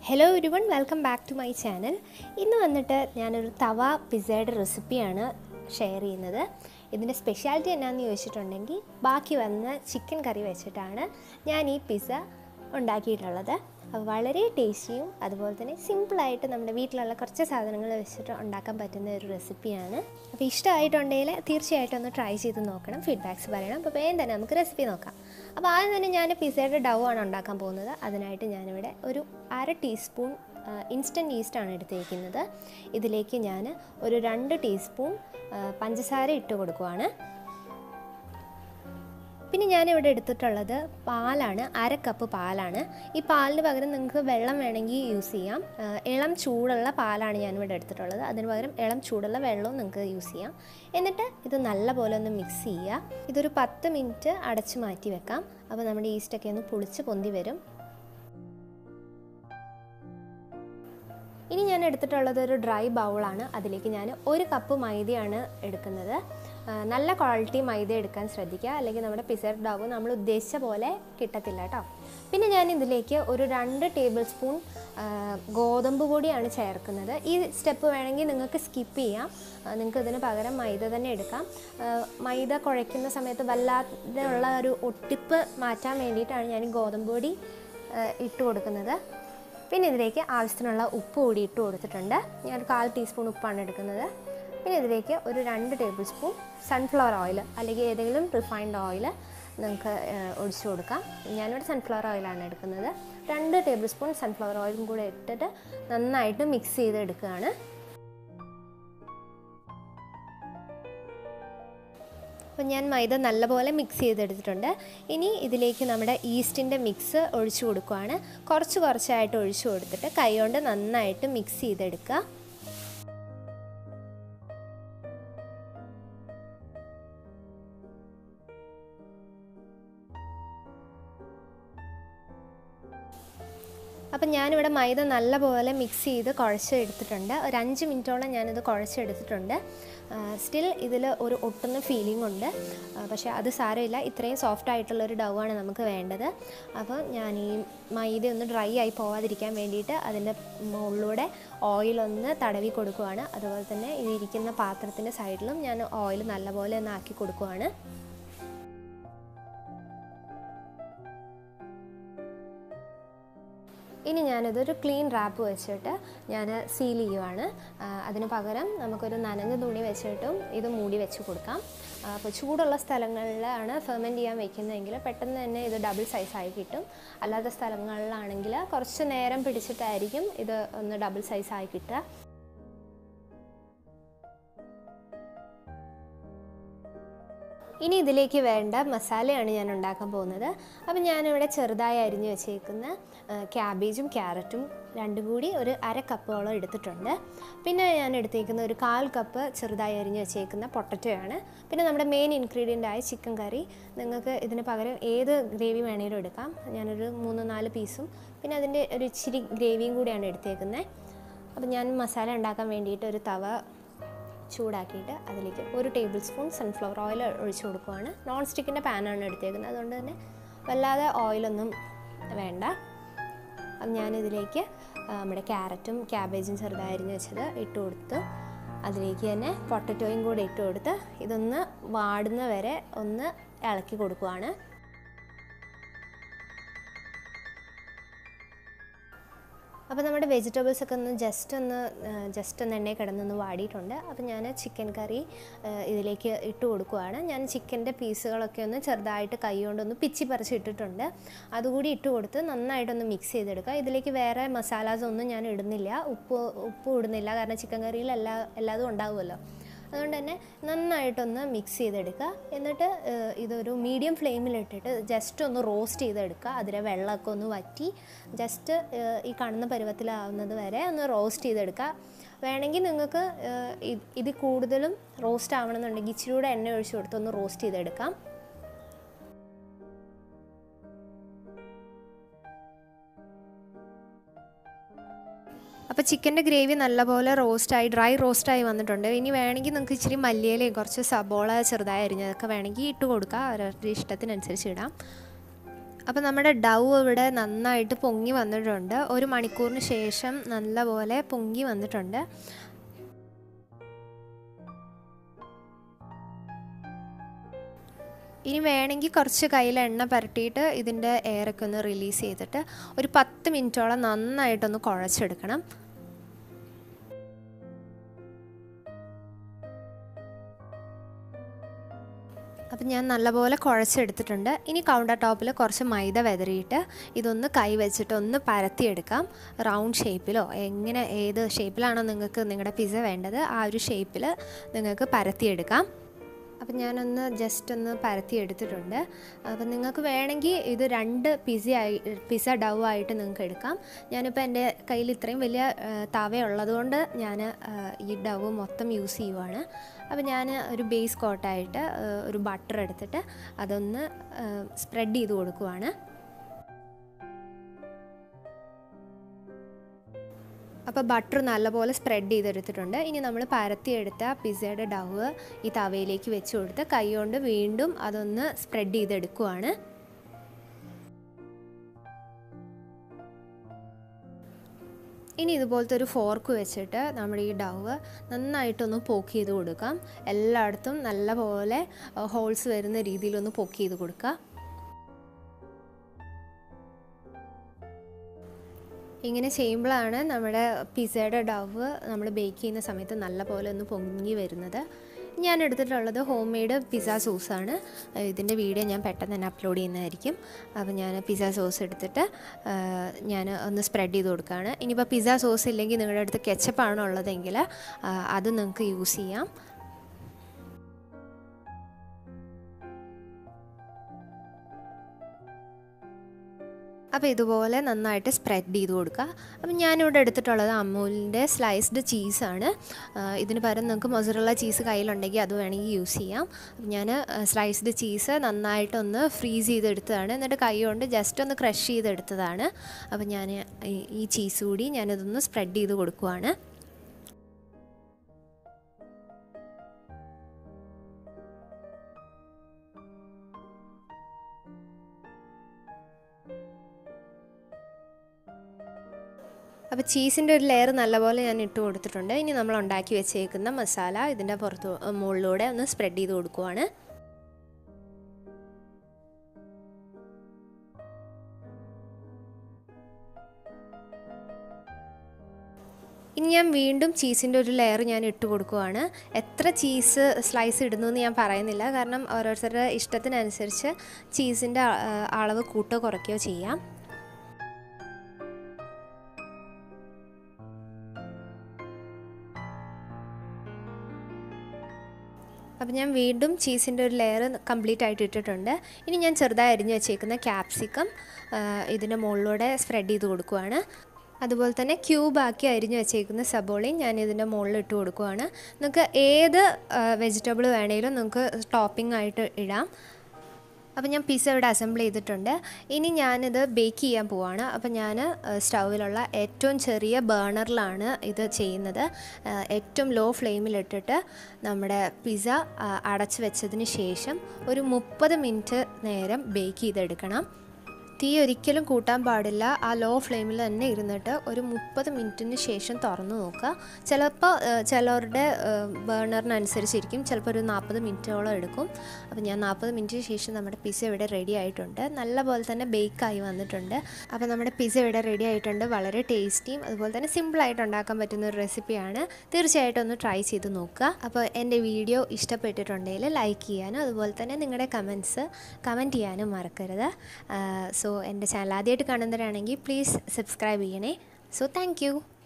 hello ഒരുവൺ welcome back to my channel ഇന്ന് വന്നിട്ട് ഞാനൊരു തവ പിസ്സയുടെ റെസിപ്പിയാണ് ഷെയർ ചെയ്യുന്നത് ഇതിൻ്റെ സ്പെഷ്യാലിറ്റി എന്നാന്ന് ചോദിച്ചിട്ടുണ്ടെങ്കിൽ ബാക്കി വന്ന ചിക്കൻ കറി വെച്ചിട്ടാണ് ഞാൻ ഈ പിസ്സ ഉണ്ടാക്കിയിട്ടുള്ളത് അപ്പോൾ വളരെ ടേസ്റ്റിയും അതുപോലെ തന്നെ സിമ്പിളായിട്ട് നമ്മുടെ വീട്ടിലുള്ള കുറച്ച് സാധനങ്ങൾ വെച്ചിട്ട് ഉണ്ടാക്കാൻ പറ്റുന്ന ഒരു റെസിപ്പിയാണ് അപ്പോൾ ഇഷ്ടമായിട്ടുണ്ടെങ്കിൽ തീർച്ചയായിട്ടും ഒന്ന് ട്രൈ ചെയ്ത് നോക്കണം ഫീഡ്ബാക്ക്സ് പറയണം അപ്പോൾ വേഗം തന്നെ നമുക്ക് റെസിപ്പി നോക്കാം അപ്പോൾ ആദ്യം തന്നെ ഞാൻ പിസ്സയുടെ ഡൗ ആണ് ഉണ്ടാക്കാൻ പോകുന്നത് അതിനായിട്ട് ഞാനിവിടെ ഒരു അര ടീസ്പൂൺ ഇൻസ്റ്റൻറ്റ് ഈസ്റ്റാണ് എടുത്തേക്കുന്നത് ഇതിലേക്ക് ഞാൻ ഒരു രണ്ട് ടീസ്പൂൺ പഞ്ചസാര ഇട്ട് കൊടുക്കുവാണ് പിന്നെ ഞാനിവിടെ എടുത്തിട്ടുള്ളത് പാലാണ് അര കപ്പ് പാലാണ് ഈ പാലിന് പകരം നിങ്ങൾക്ക് വെള്ളം വേണമെങ്കിൽ യൂസ് ചെയ്യാം ആ, ഇളം ചൂടുള്ള പാലാണ് ഞാനിവിടെ എടുത്തിട്ടുള്ളത് അതിന് പകരം ഇളം ചൂടുള്ള വെള്ളവും നിങ്ങൾക്ക് യൂസ് ചെയ്യാം എന്നിട്ട് ഇത് നല്ലപോലെ ഒന്ന് മിക്സ് ചെയ്യുക ഇതൊരു പത്ത് മിനിറ്റ് അടച്ചു മാറ്റി വെക്കാം അപ്പോൾ നമ്മുടെ ഈസ്റ്റൊക്കെ ഒന്ന് പുളിച്ച് പൊന്തി വരും ഇനി ഞാൻ എടുത്തിട്ടുള്ളത് ഒരു ഡ്രൈ ബൗളാണ് അതിലേക്ക് ഞാൻ ഒരു കപ്പ് മൈദയാണ് എടുക്കുന്നത് ആ, നല്ല ക്വാളിറ്റി മൈദ എടുക്കാൻ ശ്രദ്ധിക്കുക അല്ലെങ്കിൽ നമ്മുടെ പിസർ ഡവ് നമ്മൾ ഉദ്ദേശിച്ച പോലെ കിട്ടത്തില്ല കേട്ടോ പിന്നെ ഞാൻ ഇതിലേക്ക് ഒരു രണ്ട് ടേബിൾ സ്പൂൺ ആ, ഗോതമ്പ് പൊടിയാണ് ചേർക്കുന്നത് ഈ സ്റ്റെപ്പ് വേണമെങ്കിൽ നിങ്ങൾക്ക് സ്കിപ്പ് ചെയ്യാം ആ, നിങ്ങൾക്ക് ഇതിന് പകരം മൈദ തന്നെ എടുക്കാം ആ, മൈദ കുഴയ്ക്കുന്ന സമയത്ത് വല്ലാതെ ഉള്ള ഒരു ഒട്ടിപ്പ് മാറ്റാൻ വേണ്ടിയിട്ടാണ് ഞാൻ ഈ ഗോതമ്പ് പൊടി ആ, ഇട്ട് കൊടുക്കുന്നത് പിന്നെ ഇതിലേക്ക് ആവശ്യത്തിനുള്ള ഉപ്പ് കൂടി ഇട്ട് കൊടുത്തിട്ടുണ്ട് ഞാൻ ഒരു കാൽ ടീസ്പൂൺ ഉപ്പാണ് എടുക്കുന്നത് പിന്നെ ഇതിലേക്ക് ഒരു രണ്ട് ടേബിൾ സ്പൂൺ സൺഫ്ലവർ ഓയിൽ അല്ലെങ്കിൽ ഏതെങ്കിലും റിഫൈൻഡ് ഓയിൽ നിങ്ങൾക്ക് ഏഹ്, ഒഴിച്ചു കൊടുക്കാം ഞാനിവിടെ സൺഫ്ലവർ ഓയിലാണ് എടുക്കുന്നത് രണ്ട് ടേബിൾ സ്പൂൺ സൺഫ്ലവർ ഓയിലും കൂടെ ഇട്ടിട്ട് നന്നായിട്ട് മിക്സ് ചെയ്ത് എടുക്കുകയാണ് അപ്പോൾ ഞാൻ മൈദ നല്ലപോലെ മിക്സ് ചെയ്തെടുത്തിട്ടുണ്ട് ഇനി ഇതിലേക്ക് നമ്മുടെ ഈസ്റ്റിൻ്റെ മിക്സ് ഒഴിച്ചു കൊടുക്കുകയാണ് കുറച്ച് കുറച്ചായിട്ട് ഒഴിച്ചു കൊടുത്തിട്ട് കൈകൊണ്ട് നന്നായിട്ട് മിക്സ് ചെയ്തെടുക്കുക അപ്പം ഞാനിവിടെ മൈദ നല്ലപോലെ മിക്സ് ചെയ്ത് കുഴച്ചെടുത്തിട്ടുണ്ട് ഒരു അഞ്ച് മിനിറ്റോളം ഞാനിത് കുഴച്ചെടുത്തിട്ടുണ്ട് സ്റ്റിൽ ഇതിൽ ഒരു ഒട്ടുന്ന ഫീലിംഗ് ഉണ്ട് ആ, പക്ഷേ അത് സാരമില്ല ഇത്രയും സോഫ്റ്റ് ആയിട്ടുള്ളൊരു ഡവ് ആണ് നമുക്ക് വേണ്ടത് അപ്പോൾ ഞാൻ ഈ മൈദ ഒന്ന് ഡ്രൈ ആയി പോവാതിരിക്കാൻ വേണ്ടിയിട്ട് അതിൻ്റെ മുകളിലൂടെ ഓയിലൊന്ന് തടവി കൊടുക്കുവാണ് അതുപോലെ തന്നെ ഇതിരിക്കുന്ന പാത്രത്തിൻ്റെ സൈഡിലും ഞാൻ ഓയിൽ നല്ലപോലെ ഒന്ന് ആക്കി കൊടുക്കുവാണ് ഇനി ഞാനിതൊരു ക്ലീൻ റാപ്പ് വെച്ചിട്ട് ഞാൻ സീൽ ചെയ്യുവാണ് ആ, അതിന് പകരം നമുക്കൊരു നനഞ്ഞ തുണി വെച്ചിട്ടും ഇത് മൂടി വെച്ച് കൊടുക്കാം ആ, അപ്പോൾ ചൂടുള്ള സ്ഥലങ്ങളിലാണ് ഫെർമെൻറ്റ് ചെയ്യാൻ വെക്കുന്നതെങ്കിൽ പെട്ടെന്ന് തന്നെ ഇത് ഡബിൾ സൈസായി കിട്ടും അല്ലാത്ത സ്ഥലങ്ങളിലാണെങ്കിൽ കുറച്ച് നേരം പിടിച്ചിട്ടായിരിക്കും ഇത് ഒന്ന് ഡബിൾ സൈസായി കിട്ടുക ഇനി ഇതിലേക്ക് വേണ്ട മസാലയാണ് ഞാൻ ഉണ്ടാക്കാൻ പോകുന്നത് അപ്പം ഞാനിവിടെ ചെറുതായി അരിഞ്ഞു വെച്ചേക്കുന്ന ആ, ക്യാബേജും ക്യാരറ്റും രണ്ടും കൂടി ഒരു അര കപ്പോളം എടുത്തിട്ടുണ്ട് പിന്നെ ഞാൻ എടുത്തേക്കുന്ന ഒരു കാൽ കപ്പ് ചെറുതായി അരിഞ്ഞു വെച്ചേക്കുന്ന പൊട്ടറ്റോയാണ് പിന്നെ നമ്മുടെ മെയിൻ ഇൻഗ്രീഡിയൻ്റ് ആയ ചിക്കൻ കറി നിങ്ങൾക്ക് ഇതിന് പകരം ഏത് ഗ്രേവി വേണേലും എടുക്കാം ഞാനൊരു മൂന്ന് നാല് പീസും പിന്നെ അതിൻ്റെ ഒരു ഇച്ചിരി ഗ്രേവിയും കൂടിയാണ് എടുത്തേക്കുന്നത് അപ്പം ഞാൻ മസാല ഉണ്ടാക്കാൻ വേണ്ടിയിട്ട് ഒരു തവ ചൂടാക്കിയിട്ട് അതിലേക്ക് ഒരു ടേബിൾ സ്പൂൺ സൺഫ്ലവർ ഓയിൽ ഒഴിച്ചു കൊടുക്കുവാണ് നോൺ സ്റ്റിക്കിൻ്റെ പാനാണ് എടുത്തേക്കുന്നത് അതുകൊണ്ട് തന്നെ വല്ലാതെ ഓയിലൊന്നും വേണ്ട അപ്പം ഞാനിതിലേക്ക് ആ, നമ്മുടെ ക്യാരറ്റും ക്യാബേജും ചെറുതായി അരിഞ്ഞ് വെച്ചത് ഇട്ട് കൊടുത്തു അതിലേക്ക് തന്നെ പൊട്ടറ്റോയും കൂടെ ഇട്ട് കൊടുത്ത് ഇതൊന്ന് വാടുന്ന വരെ ഒന്ന് ഇളക്കി കൊടുക്കുവാണ് അപ്പോൾ നമ്മുടെ വെജിറ്റബിൾസ് ഒക്കെ ഒന്ന് ജസ്റ്റ് ഒന്ന് ജസ്റ്റ് ഒന്ന് എണ്ണയിൽ കിടന്നൊന്ന് വാടിയിട്ടുണ്ട് അപ്പോൾ ഞാൻ ചിക്കൻ കറി ആ, ഇതിലേക്ക് ഇട്ട് കൊടുക്കുവാണ് ഞാൻ ചിക്കൻ്റെ പീസുകളൊക്കെ ഒന്ന് ചെറുതായിട്ട് കൈ കൊണ്ടൊന്ന് പിച്ചി പറിച്ച് ഇട്ടിട്ടുണ്ട് അതുകൂടി ഇട്ട് കൊടുത്ത് നന്നായിട്ടൊന്ന് മിക്സ് ചെയ്തെടുക്കുക ഇതിലേക്ക് വേറെ മസാലാസ് ഒന്നും ഞാൻ ഇടുന്നില്ല ഉപ്പ് ഉപ്പ് ഇടുന്നില്ല കാരണം ചിക്കൻ കറിയിൽ എല്ലാ എല്ലാതും ഉണ്ടാവുമല്ലോ അതുകൊണ്ട് തന്നെ നന്നായിട്ടൊന്ന് മിക്സ് ചെയ്തെടുക്കുക എന്നിട്ട് ഏഹ്, ഇതൊരു മീഡിയം ഫ്ലെയിമിലിട്ടിട്ട് ജസ്റ്റ് ഒന്ന് റോസ്റ്റ് ചെയ്തെടുക്കുക അതിലെ വെള്ളമൊക്കെ ഒന്ന് വറ്റി ജസ്റ്റ് ഏഹ്, ഈ കാണുന്ന പരുവത്തിലാവുന്നത് വരെ ഒന്ന് റോസ്റ്റ് ചെയ്തെടുക്കുക വേണമെങ്കിൽ നിങ്ങൾക്ക് ഏഹ്, ഇത് ഇത് കൂടുതലും റോസ്റ്റ് ആവണമെന്നുണ്ടെങ്കിൽ ഇച്ചിരി കൂടെ എണ്ണ ഒഴിച്ച് കൊടുത്ത് ഒന്ന് റോസ്റ്റ് ചെയ്തെടുക്കാം അപ്പോൾ ചിക്കൻ്റെ ഗ്രേവി നല്ലപോലെ റോസ്റ്റായി ഡ്രൈ റോസ്റ്റായി വന്നിട്ടുണ്ട് ഇനി വേണമെങ്കിൽ നിങ്ങൾക്ക് ഇച്ചിരി മല്ലിയിലയും കുറച്ച് സബോള ചെറുതായി അരിഞ്ഞതൊക്കെ വേണമെങ്കിൽ ഇട്ട് കൊടുക്കുക അവരവരുടെ ഇഷ്ടത്തിനനുസരിച്ച് ഇടാം അപ്പോൾ നമ്മുടെ ഡൗ ഇവിടെ നന്നായിട്ട് പൊങ്ങി വന്നിട്ടുണ്ട് ഒരു മണിക്കൂറിന് ശേഷം നല്ലപോലെ പൊങ്ങി വന്നിട്ടുണ്ട് ഇനി വേണമെങ്കിൽ കുറച്ച് കയ്യിൽ എണ്ണ പുരട്ടിയിട്ട് ഇതിൻ്റെ എയറൊക്കെ ഒന്ന് റിലീസ് ചെയ്തിട്ട് ഒരു പത്ത് മിനിറ്റോളം നന്നായിട്ടൊന്ന് കുഴച്ചെടുക്കണം അപ്പം ഞാൻ നല്ലപോലെ കുഴച്ചെടുത്തിട്ടുണ്ട് ഇനി കൗണ്ടർ ടോപ്പിൽ കുറച്ച് മൈദ വെതറിയിട്ട് ഇതൊന്ന് കൈ വെച്ചിട്ട് ഒന്ന് പരത്തിയെടുക്കാം റൗണ്ട് ഷേപ്പിലോ എങ്ങനെ ഏത് ഷേപ്പിലാണോ നിങ്ങൾക്ക് നിങ്ങളുടെ പിസ്സ വേണ്ടത് ആ ഒരു ഷേപ്പിൽ നിങ്ങൾക്ക് പരത്തിയെടുക്കാം അപ്പം ഞാനൊന്ന് ജസ്റ്റ് ഒന്ന് പരത്തി എടുത്തിട്ടുണ്ട് അപ്പം നിങ്ങൾക്ക് വേണമെങ്കിൽ ഇത് രണ്ട് പിസ ആയി പിസ്സ ഡൗ ആയിട്ട് നിങ്ങൾക്ക് എടുക്കാം ഞാനിപ്പോൾ എൻ്റെ കയ്യിൽ ഇത്രയും വലിയ തവ ഉള്ളതുകൊണ്ട് ഞാൻ ഈ ഡൗ മൊത്തം യൂസ് ചെയ്യുവാണ് അപ്പോൾ ഞാൻ ഒരു ബേസ് കോട്ടായിട്ട് ഒരു ബട്ടർ എടുത്തിട്ട് അതൊന്ന് സ്പ്രെഡ് ചെയ്ത് കൊടുക്കുവാണ് അപ്പോൾ ബട്ടർ നല്ലപോലെ സ്പ്രെഡ് ചെയ്തെടുത്തിട്ടുണ്ട് ഇനി നമ്മൾ പരത്തിയെടുത്ത പിസ്സയുടെ ഡവ് ഈ തവയിലേക്ക് വെച്ച് കൊടുത്ത് കൈ കൊണ്ട് വീണ്ടും അതൊന്ന് സ്പ്രെഡ് ചെയ്തെടുക്കുവാണ് ഇനി ഇതുപോലത്തെ ഒരു ഫോർക്ക് വെച്ചിട്ട് നമ്മുടെ ഈ ഡവ് നന്നായിട്ടൊന്ന് പോക്ക് ചെയ്ത് കൊടുക്കാം എല്ലായിടത്തും നല്ലപോലെ ഹോൾസ് വരുന്ന രീതിയിലൊന്ന് പോക്ക് ചെയ്ത് കൊടുക്കുക ഇങ്ങനെ ചെയ്യുമ്പോഴാണ് നമ്മുടെ പിസയുടെ ഡവ് നമ്മൾ ബേക്ക് ചെയ്യുന്ന സമയത്ത് നല്ല പോലെ ഒന്ന് പൊങ്ങി വരുന്നത് ഞാൻ എടുത്തിട്ടുള്ളത് ഹോം മെയ്ഡ് പിസ്സ സോസാണ് ഇതിൻ്റെ വീഡിയോ ഞാൻ പെട്ടെന്ന് തന്നെ അപ്ലോഡ് ചെയ്യുന്നതായിരിക്കും അപ്പോൾ ഞാൻ പിസ്സ സോസ് എടുത്തിട്ട് ഞാൻ ഒന്ന് സ്പ്രെഡ് ചെയ്ത് കൊടുക്കുകയാണ് ഇനിയിപ്പോൾ പിസ്സ സോസ് ഇല്ലെങ്കിൽ നിങ്ങളുടെ അടുത്ത് കെച്ചപ്പാണ് ഉള്ളതെങ്കിൽ അത് നിങ്ങൾക്ക് യൂസ് ചെയ്യാം അപ്പോൾ ഇതുപോലെ നന്നായിട്ട് സ്പ്രെഡ് ചെയ്ത് കൊടുക്കുക അപ്പം ഞാനിവിടെ എടുത്തിട്ടുള്ളത് അമൂലിൻ്റെ സ്ലൈസ്ഡ് ചീസാണ് ഇതിന് പകരം നിങ്ങൾക്ക് മൊസറുള്ള ചീസ് കയ്യിലുണ്ടെങ്കിൽ അത് വേണമെങ്കിൽ യൂസ് ചെയ്യാം അപ്പം ഞാൻ സ്ലൈസ്ഡ് ചീസ് നന്നായിട്ടൊന്ന് ഫ്രീസ് ചെയ്തെടുത്തതാണ് എന്നിട്ട് കൈ കൊണ്ട് ജസ്റ്റ് ഒന്ന് ക്രഷ് ചെയ്തെടുത്തതാണ് അപ്പം ഞാൻ ഈ ചീസ് കൂടി ഞാനിതൊന്ന് സ്പ്രെഡ് ചെയ്ത് കൊടുക്കുവാണ് അപ്പോൾ ചീസിൻ്റെ ഒരു ലെയർ നല്ലപോലെ ഞാൻ ഇട്ട് കൊടുത്തിട്ടുണ്ട് ഇനി നമ്മൾ ഉണ്ടാക്കി വെച്ചേക്കുന്ന മസാല ഇതിൻ്റെ പുറത്ത് മുകളിലൂടെ ഒന്ന് സ്പ്രെഡ് ചെയ്ത് കൊടുക്കുവാണ് ഇനി ഞാൻ വീണ്ടും ചീസിൻ്റെ ഒരു ലെയർ ഞാൻ ഇട്ട് കൊടുക്കുവാണ് എത്ര ചീസ് സ്ലൈസ് ഇടുന്നു എന്ന് ഞാൻ പറയുന്നില്ല കാരണം ഓരോരുത്തരുടെ ഇഷ്ടത്തിനനുസരിച്ച് ചീസിൻ്റെ അളവ് കൂട്ടോ കുറയ്ക്കുകയോ ചെയ്യാം അപ്പോൾ ഞാൻ വീണ്ടും ചീസിൻ്റെ ഒരു ലെയർ കംപ്ലീറ്റ് ആയിട്ട് ഇട്ടിട്ടുണ്ട് ഇനി ഞാൻ ചെറുതായി അരിഞ്ഞ് വെച്ചേക്കുന്ന ക്യാപ്സിക്കം ഇതിൻ്റെ മുകളിലൂടെ സ്പ്രെഡ് ചെയ്ത് കൊടുക്കുവാണ് അതുപോലെ തന്നെ ക്യൂബാക്കി അരിഞ്ഞ് വെച്ചേക്കുന്ന സബോളയും ഞാൻ ഇതിൻ്റെ മുകളിൽ ഇട്ട് കൊടുക്കുവാണ് നിങ്ങൾക്ക് ഏത് വെജിറ്റബിൾ വേണമെങ്കിലും നിങ്ങൾക്ക് ടോപ്പിംഗ് ആയിട്ട് ഇടാം അപ്പോൾ ഞാൻ പിസ്സ ഇവിടെ അസംബിൾ ചെയ്തിട്ടുണ്ട് ഇനി ഞാനിത് ബേക്ക് ചെയ്യാൻ പോവാണ് അപ്പോൾ ഞാൻ സ്റ്റൗവിലുള്ള ഏറ്റവും ചെറിയ ബേണറിലാണ് ഇത് ചെയ്യുന്നത് ഏറ്റവും ലോ ഫ്ലെയിമിലിട്ടിട്ട് നമ്മുടെ പിസ്സ അടച്ച് വെച്ചതിന് ശേഷം ഒരു മുപ്പത് മിനിറ്റ് നേരം ബേക്ക് ചെയ്തെടുക്കണം തീ ഒരിക്കലും കൂട്ടാൻ പാടില്ല ആ ലോ ഫ്ലെയിമിൽ തന്നെ ഇരുന്നിട്ട് ഒരു മുപ്പത് മിനിറ്റിന് ശേഷം തുറന്നു നോക്കുക ചിലപ്പോൾ ചിലവരുടെ ബേണറിനനുസരിച്ചിരിക്കും ചിലപ്പോൾ ഒരു നാൽപ്പത് മിനിറ്റോളം എടുക്കും അപ്പോൾ ഞാൻ നാൽപ്പത് മിനിറ്റിന് ശേഷം നമ്മുടെ പിസ്സ ഇവിടെ റെഡി ആയിട്ടുണ്ട് നല്ല പോലെ തന്നെ ബേക്കായി വന്നിട്ടുണ്ട് അപ്പോൾ നമ്മുടെ പിസ്സ ഇവിടെ റെഡി ആയിട്ടുണ്ട് വളരെ ടേസ്റ്റിയും അതുപോലെ തന്നെ സിമ്പിളായിട്ട് ഉണ്ടാക്കാൻ പറ്റുന്ന ഒരു റെസിപ്പിയാണ് തീർച്ചയായിട്ടും ഒന്ന് ട്രൈ ചെയ്ത് നോക്കുക അപ്പോൾ എൻ്റെ വീഡിയോ ഇഷ്ടപ്പെട്ടിട്ടുണ്ടെങ്കിൽ ലൈക്ക് ചെയ്യാനും അതുപോലെ തന്നെ നിങ്ങളുടെ കമൻസ് കമൻറ്റ് ചെയ്യാനും മറക്കരുത് സോ എൻ്റെ ചാനൽ ആദ്യമായിട്ട് കാണുന്നവരാണെങ്കിൽ പ്ലീസ് സബ്സ്ക്രൈബ് ചെയ്യണേ സോ താങ്ക്